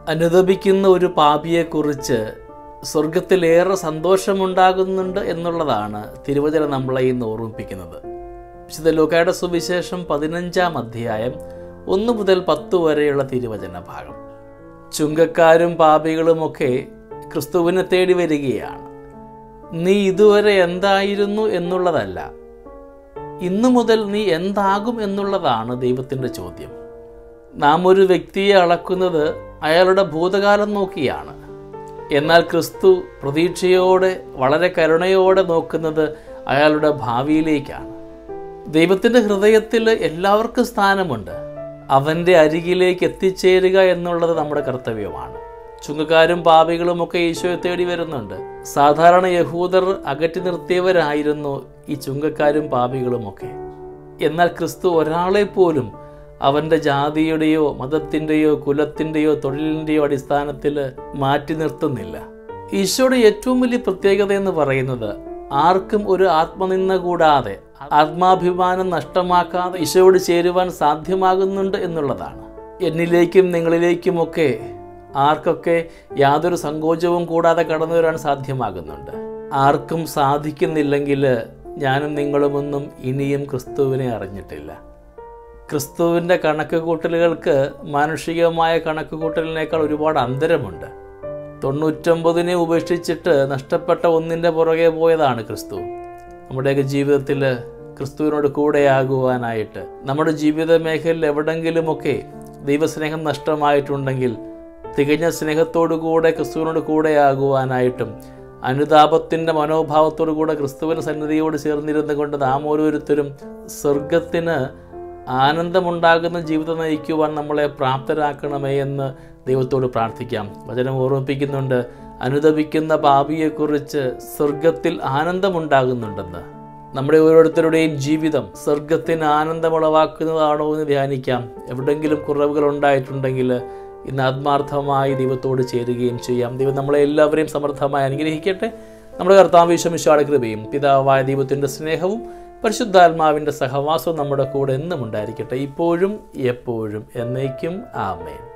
അനുദപിക്കുന്ന ഒരു പാപിയെക്കുറിച്ച് സ്വർഗത്തിലേറെ സന്തോഷമുണ്ടാകുന്നുണ്ട് എന്നുള്ളതാണ് തിരുവചനം നമ്മളെ ഇന്ന് ഓർമ്മിപ്പിക്കുന്നത് വിശുദ്ധ ലൂക്കായുടെ സുവിശേഷം പതിനഞ്ചാം അധ്യായം ഒന്ന് മുതൽ പത്ത് വരെയുള്ള തിരുവചന ഭാഗം ചുങ്കക്കാരും പാപികളുമൊക്കെ ക്രിസ്തുവിനെ തേടി വരികയാണ് നീ ഇതുവരെ എന്തായിരുന്നു എന്നുള്ളതല്ല ഇന്നു മുതൽ നീ എന്താകും എന്നുള്ളതാണ് ദൈവത്തിൻ്റെ ചോദ്യം നാം ഒരു വ്യക്തിയെ അളക്കുന്നത് അയാളുടെ ഭൂതകാലം നോക്കിയാണ് എന്നാൽ ക്രിസ്തു പ്രതീക്ഷയോടെ വളരെ കരുണയോടെ നോക്കുന്നത് അയാളുടെ ഭാവിയിലേക്കാണ് ദൈവത്തിൻ്റെ ഹൃദയത്തിൽ എല്ലാവർക്കും സ്ഥാനമുണ്ട് അവൻ്റെ അരികിലേക്ക് എത്തിച്ചേരുക എന്നുള്ളത് നമ്മുടെ കർത്തവ്യമാണ് ചുങ്കക്കാരും പാപികളുമൊക്കെ ഈശോയെ തേടി വരുന്നുണ്ട് സാധാരണ യഹൂദർ അകറ്റി നിർത്തിയവരായിരുന്നു ഈ ചുങ്കക്കാരും പാപികളുമൊക്കെ എന്നാൽ ക്രിസ്തു ഒരാളെ പോലും അവൻ്റെ ജാതിയുടെയോ മതത്തിൻ്റെയോ കുലത്തിൻ്റെയോ തൊഴിലിൻ്റെയോ അടിസ്ഥാനത്തിൽ മാറ്റി നിർത്തുന്നില്ല ഈശോയുടെ ഏറ്റവും വലിയ പ്രത്യേകത എന്ന് പറയുന്നത് ആർക്കും ഒരു ആത്മനിന്ദ കൂടാതെ ആത്മാഭിമാനം നഷ്ടമാക്കാതെ ഈശോയോട് ചേരുവാൻ സാധ്യമാകുന്നുണ്ട് എന്നുള്ളതാണ് എന്നിലേക്കും നിങ്ങളിലേക്കുമൊക്കെ ആർക്കൊക്കെ യാതൊരു സങ്കോചവും കൂടാതെ കടന്നു വരാൻ സാധ്യമാകുന്നുണ്ട് ആർക്കും സാധിക്കുന്നില്ലെങ്കിൽ ഞാനും നിങ്ങളുമൊന്നും ഇനിയും ക്രിസ്തുവിനെ അറിഞ്ഞിട്ടില്ല ക്രിസ്തുവിൻ്റെ കണക്ക് കൂട്ടലുകൾക്ക് മാനുഷികമായ കണക്ക് കൂട്ടലിനേക്കാൾ ഒരുപാട് അന്തരമുണ്ട് തൊണ്ണൂറ്റൊമ്പതിനെ ഉപേക്ഷിച്ചിട്ട് നഷ്ടപ്പെട്ട ഒന്നിൻ്റെ പുറകെ പോയതാണ് ക്രിസ്തു നമ്മുടെയൊക്കെ ജീവിതത്തിൽ ക്രിസ്തുവിനോട് കൂടെയാകുവാനായിട്ട് നമ്മുടെ ജീവിത മേഖലയിൽ എവിടെങ്കിലുമൊക്കെ ദൈവസ്നേഹം നഷ്ടമായിട്ടുണ്ടെങ്കിൽ തികഞ്ഞ സ്നേഹത്തോടു കൂടെ ക്രിസ്തുവിനോട് കൂടെയാകുവാനായിട്ടും അനുതാപത്തിൻ്റെ മനോഭാവത്തോടു കൂടെ ക്രിസ്തുവിൻ്റെ സന്നിധിയോട് ചേർന്നിരുന്നു കൊണ്ട് നാം ഓരോരുത്തരും സ്വർഗത്തിന് ആനന്ദമുണ്ടാകുന്ന ജീവിതം നയിക്കുവാൻ നമ്മളെ പ്രാപ്തരാക്കണമേ എന്ന് ദൈവത്തോട് പ്രാർത്ഥിക്കാം വചനം ഓർമ്മിപ്പിക്കുന്നുണ്ട് അനുദപിക്കുന്ന പാപിയെക്കുറിച്ച് സ്വർഗത്തിൽ ആനന്ദമുണ്ടാകുന്നുണ്ടെന്ന് നമ്മുടെ ഓരോരുത്തരുടെയും ജീവിതം സ്വർഗത്തിന് ആനന്ദമുളവാക്കുന്നതാണോ എന്ന് ധ്യാനിക്കാം എവിടെയെങ്കിലും കുറവുകൾ ഉണ്ടായിട്ടുണ്ടെങ്കിൽ ഇന്ന് ആത്മാർത്ഥമായി ദൈവത്തോട് ചേരുകയും ചെയ്യാം ദൈവം നമ്മളെ എല്ലാവരെയും സമർത്ഥമായി അനുഗ്രഹിക്കട്ടെ നമ്മുടെ കർത്താവിശ്വമിശാടെ കൃപയും പിതാവായ ദൈവത്തിൻ്റെ സ്നേഹവും പരിശുദ്ധാത്മാവിൻ്റെ സഹവാസവും നമ്മുടെ കൂടെ എന്നും ഉണ്ടായിരിക്കട്ടെ ഇപ്പോഴും എപ്പോഴും എന്നേക്കും ആമേൻ